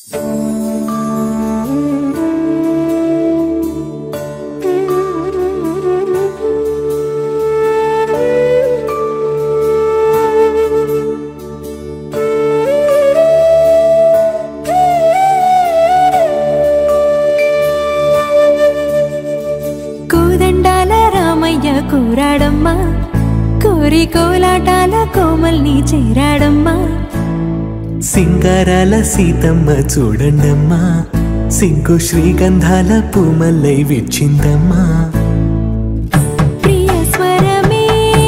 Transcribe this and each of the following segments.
కోదండాల రామయ్య కూరాడమ్మా కోరి కోలాటాల కోమల్ని చేరాడమ్మా సింగారాల సీతమ్మ చూడండమ్మా సింగు శ్రీగంధాల పూమల్లై విచ్చిందమ్మా ప్రియ స్వరమే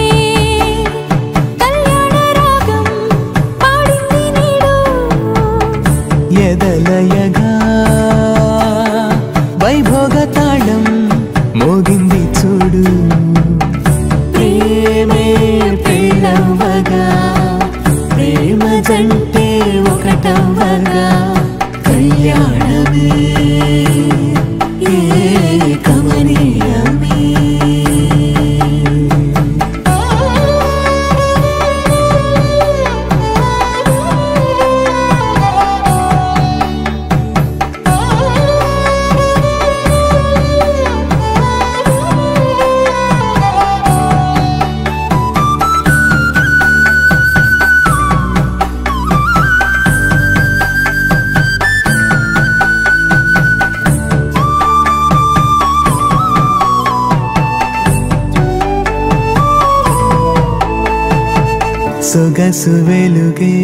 కళ్యాణ రాగం పాడింది నీడు ఎదలయగా వైభోగ తాళం మోగింది చూడు ప్రేమే ప్రేమవగా ప్రేమ జంటే ఒకటవ్వగా కళ్యాణమే ఏ కమనీయమే సొగసు వెలుగే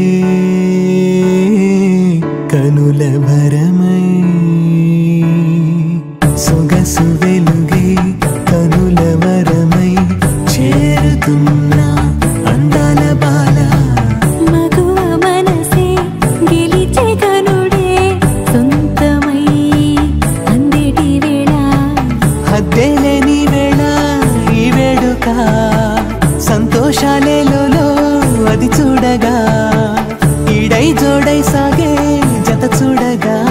కనుల భరమై సొగసు వెలుగే కనుల వరమై చేరుతున్నా అందాల బాల మగువ మనసే గెలిచే కనుడే సొంతమై అందేటి వేళ హద్దేలేని వేళ ఈ వేడుక సంతోషాలేలో అది చూడగా ఈడై జోడై సాగే జత చూడగా